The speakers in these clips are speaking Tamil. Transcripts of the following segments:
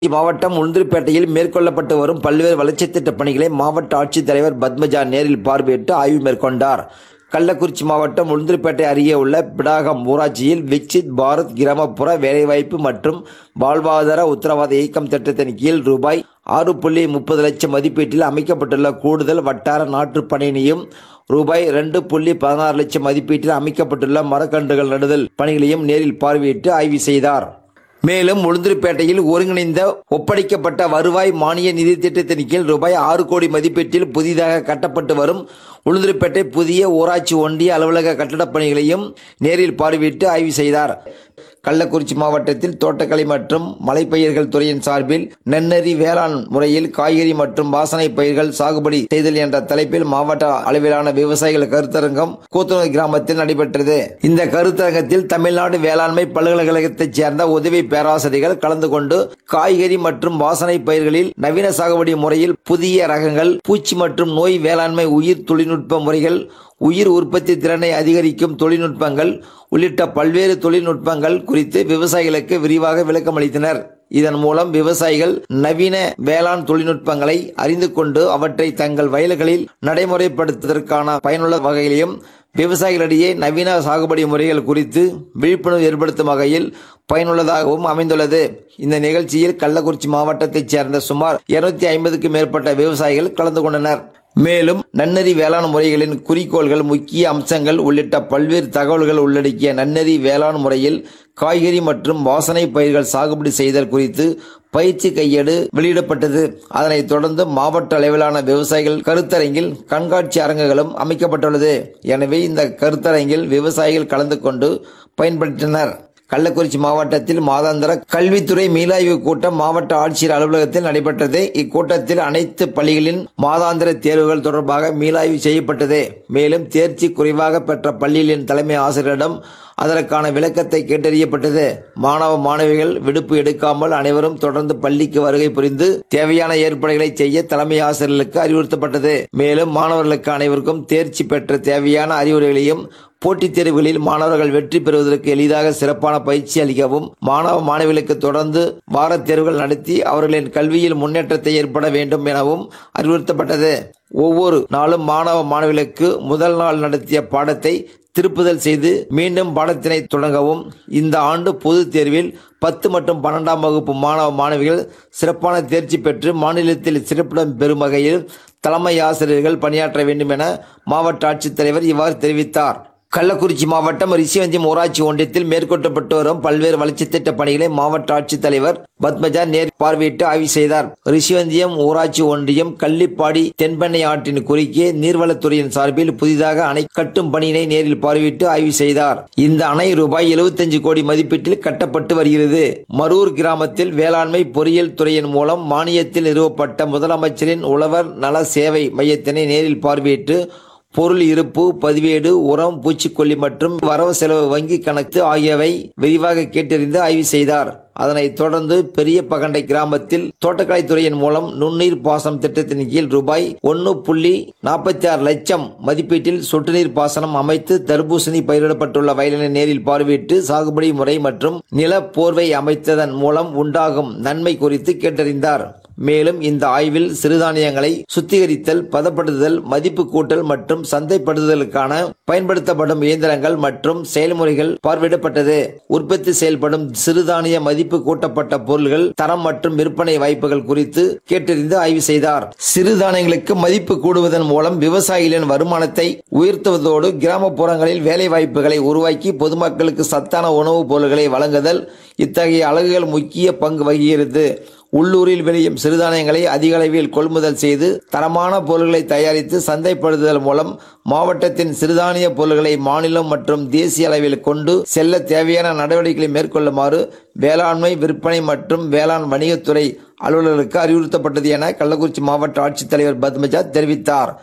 மாவட்டம் உளுந்தூர்பேட்டையில் மேற்கொள்ளப்பட்டு வரும் பல்வேறு வளர்ச்சித் திட்டப் பணிகளை மாவட்ட ஆட்சித்தலைவர் பத்மஜா நேரில் பார்வையிட்டு ஆய்வு மேற்கொண்டார் கள்ளக்குறிச்சி மாவட்டம் உளுந்தூர்பேட்டை அருகே உள்ள பிடாகம் ஊராட்சியில் விக்சித் பாரத் கிராமப்புற வேலைவாய்ப்பு மற்றும் வாழ்வாதார உத்தரவாத இயக்கம் திட்டத்தின் கீழ் ரூபாய் ஆறு புள்ளி முப்பது லட்சம் மதிப்பீட்டில் அமைக்கப்பட்டுள்ள கூடுதல் வட்டார நாற்றுப் பணியினையும் ரூபாய் ரெண்டு புள்ளி பதினாறு லட்சம் மதிப்பீட்டில் அமைக்கப்பட்டுள்ள மரக்கன்றுகள் நடுதல் பணிகளையும் நேரில் பார்வையிட்டு ஆய்வு செய்தார் மேலும் உளுந்தூர்பேட்டையில் ஒருங்கிணைந்த ஒப்படைக்கப்பட்ட வருவாய் மானிய நிதி திட்டத்தின் கீழ் ரூபாய் ஆறு கோடி மதிப்பீட்டில் புதிதாக கட்டப்பட்டு வரும் உளுந்தூர்பேட்டை புதிய ஊராட்சி ஒன்றிய அலுவலக கட்டடப் பணிகளையும் நேரில் பார்வையிட்டு ஆய்வு செய்தார் கள்ளக்குறிச்சி மாவட்டத்தில் தோட்டக்கலை மற்றும் மலைப்பயிர்கள் துறையின் சார்பில் நென்னறி வேளாண் முறையில் காய்கறி மற்றும் வாசனை பயிர்கள் சாகுபடி செய்தல் என்ற தலைப்பில் மாவட்ட அளவிலான விவசாயிகள் கருத்தரங்கம் கூத்துணர் கிராமத்தில் நடைபெற்றது இந்த கருத்தரங்கத்தில் தமிழ்நாடு வேளாண்மை பல்கலைக்கழகத்தைச் சேர்ந்த உதவி பேராசிரியர்கள் கலந்து கொண்டு காய்கறி மற்றும் வாசனை பயிர்களில் நவீன சாகுபடி முறையில் புதிய ரகங்கள் பூச்சி மற்றும் நோய் வேளாண்மை உயிர் தொழில்நுட்ப முறைகள் உயிர் உற்பத்தி திறனை அதிகரிக்கும் தொழில்நுட்பங்கள் உள்ளிட்ட பல்வேறு தொழில்நுட்பங்கள் குறித்து விவசாயிகளுக்கு விரிவாக விளக்கமளித்தனர் இதன் மூலம் விவசாயிகள் நவீன வேளாண் தொழில்நுட்பங்களை அறிந்து கொண்டு அவற்றை தங்கள் வயல்களில் நடைமுறைப்படுத்துவதற்கான பயனுள்ள வகையிலும் விவசாயிகளிடையே நவீன சாகுபடி முறைகள் குறித்து விழிப்புணர்வு ஏற்படுத்தும் வகையில் பயனுள்ளதாகவும் அமைந்துள்ளது இந்த நிகழ்ச்சியில் கள்ளக்குறிச்சி மாவட்டத்தைச் சேர்ந்த சுமார் இருநூத்தி ஐம்பதுக்கும் மேற்பட்ட விவசாயிகள் கலந்து கொண்டனர் மேலும் நன்னெறி வேளாண் முறைகளின் குறிக்கோள்கள் முக்கிய அம்சங்கள் உள்ளிட்ட பல்வேறு தகவல்கள் உள்ளடக்கிய நன்னெறி வேளாண் முறையில் காய்கறி மற்றும் வாசனை பயிர்கள் சாகுபடி செய்தல் குறித்து பயிற்சி கையேடு வெளியிடப்பட்டது அதனைத் தொடர்ந்து மாவட்ட அளவிலான விவசாயிகள் கருத்தரங்கில் கண்காட்சி அரங்குகளும் அமைக்கப்பட்டுள்ளது எனவே இந்த கருத்தரங்கில் விவசாயிகள் கலந்து கொண்டு பயன்படுத்தினர் கள்ளக்குறிச்சி மாவட்டத்தில் மாதாந்திர கல்வித்துறை மீளாய்வு கூட்டம் மாவட்ட ஆட்சியர் அலுவலகத்தில் நடைபெற்றது இக்கூட்டத்தில் அனைத்து பள்ளிகளின் மாதாந்திர தேர்வுகள் தொடர்பாக மீளாய்வு செய்யப்பட்டது மேலும் தேர்ச்சி குறைவாக பெற்ற பள்ளிகளின் தலைமை ஆசிரியரிடம் அதற்கான விளக்கத்தை கேட்டறியப்பட்டது மாணவ மாணவிகள் விடுப்பு எடுக்காமல் அனைவரும் தொடர்ந்து பள்ளிக்கு வருகை புரிந்து தேவையான ஏற்பாடுகளை செய்ய தலைமை ஆசிரியர்களுக்கு அறிவுறுத்தப்பட்டது மேலும் மாணவர்களுக்கு அனைவருக்கும் தேர்ச்சி பெற்ற தேவையான அறிவுரைகளையும் போட்டித் தேர்வுகளில் மாணவர்கள் வெற்றி பெறுவதற்கு எளிதாக சிறப்பான பயிற்சி அளிக்கவும் மாணவ மாணவிகளுக்கு தொடர்ந்து வாரத் தேர்வுகள் நடத்தி அவர்களின் கல்வியில் முன்னேற்றத்தை ஏற்பட வேண்டும் எனவும் அறிவுறுத்தப்பட்டது ஒவ்வொரு நாளும் மாணவ மாணவிகளுக்கு முதல் நாள் நடத்திய பாடத்தை திருப்புதல் செய்து மீண்டும் பாடத்தினை தொடங்கவும் இந்த ஆண்டு பொதுத் தேர்வில் பத்து மற்றும் பன்னெண்டாம் வகுப்பு மாணவ மாணவிகள் சிறப்பான தேர்ச்சி பெற்று மாநிலத்தில் சிறப்பிடம் பெறும் வகையில் தலைமை ஆசிரியர்கள் பணியாற்ற வேண்டும் என மாவட்ட ஆட்சித்தலைவர் இவ்வாறு தெரிவித்தார் கள்ளக்குறிச்சி மாவட்டம் ரிஷிவந்தியம் ஊராட்சி ஒன்றியத்தில் மேற்கொள்ளப்பட்டு வரும் பல்வேறு வளர்ச்சித் திட்ட பணிகளை மாவட்ட ஆட்சித்தலைவர் பத்மஜா நேர் பார்வையிட்டு ஆய்வு செய்தார் ரிஷிவந்தியம் ஊராட்சி ஒன்றியம் கள்ளிப்பாடி தென்பெண்ணை ஆற்றின் குறுக்கே நீர்வளத்துறையின் சார்பில் புதிதாக அணை கட்டும் பணியினை நேரில் பார்வையிட்டு ஆய்வு செய்தார் இந்த அணை ரூபாய் 75 கோடி மதிப்பீட்டில் கட்டப்பட்டு வருகிறது மரூர் கிராமத்தில் வேளாண்மை பொறியியல் துறையின் மூலம் மானியத்தில் நிறுவப்பட்ட முதலமைச்சரின் உழவர் நல சேவை மையத்தினை நேரில் பார்வையிட்டு பொருள் இருப்பு பதிவேடு உரம் பூச்சிக்கொல்லி மற்றும் வரவு செலவு வங்கி கணக்கு ஆகியவை விரிவாக கேட்டறிந்து ஆய்வு செய்தார் அதனைத் தொடர்ந்து பெரிய பகண்டை கிராமத்தில் தோட்டக்கலை துறையின் மூலம் நுண்ணீர் பாசனம் திட்டத்தின் கீழ் ரூபாய் ஒன்று புள்ளி நாற்பத்தி ஆறு லட்சம் மதிப்பீட்டில் சொட்டு நீர் பாசனம் அமைத்து தர்பூசணி பயிரிடப்பட்டுள்ள வயலினை நேரில் பார்வையிட்டு சாகுபடி முறை மற்றும் நில போர்வை அமைத்ததன் மூலம் உண்டாகும் நன்மை குறித்து கேட்டறிந்தார் மேலும் இந்த ஆய்வில் சிறுதானியங்களை சுத்திகரித்தல் பதப்படுத்துதல் மதிப்பு கூட்டல் மற்றும் சந்தைப்படுத்துதலுக்கான பயன்படுத்தப்படும் இயந்திரங்கள் மற்றும் செயல்முறைகள் பார்வையிடப்பட்டது உற்பத்தி செயல்படும் சிறுதானிய மதிப்பு கூட்டப்பட்ட பொருள்கள் தரம் மற்றும் விற்பனை வாய்ப்புகள் குறித்து கேட்டறிந்து ஆய்வு செய்தார் சிறுதானியங்களுக்கு மதிப்பு கூடுவதன் மூலம் விவசாயிகளின் வருமானத்தை உயர்த்துவதோடு கிராமப்புறங்களில் வேலை வாய்ப்புகளை உருவாக்கி பொதுமக்களுக்கு சத்தான உணவுப் பொருட்களை வழங்குதல் இத்தகைய அலகுகள் முக்கிய பங்கு வகிக்கிறது உள்ளூரில் விளையும் சிறுதானியங்களை அதிக அளவில் கொள்முதல் செய்து தரமான பொருட்களை தயாரித்து சந்தைப்படுத்துதல் மூலம் மாவட்டத்தின் சிறுதானிய பொருட்களை மாநிலம் மற்றும் தேசிய அளவில் கொண்டு செல்ல தேவையான நடவடிக்கைகளை மேற்கொள்ளுமாறு வேளாண்மை விற்பனை மற்றும் வேளாண் வணிகத்துறை அலுவலர்களுக்கு அறிவுறுத்தப்பட்டது என கள்ளக்குறிச்சி மாவட்ட ஆட்சித்தலைவர் பத்மஜா தெரிவித்தார்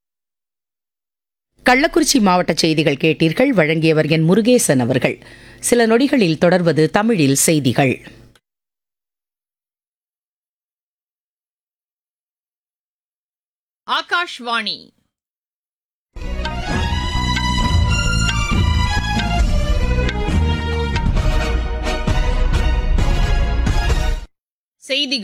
கள்ளக்குறிச்சி மாவட்ட செய்திகள் கேட்டீர்கள் வழங்கியவர் என் முருகேசன் அவர்கள் சில நொடிகளில் தொடர்வது தமிழில் செய்திகள் ஆகாஷ்வாணி செய்திகள்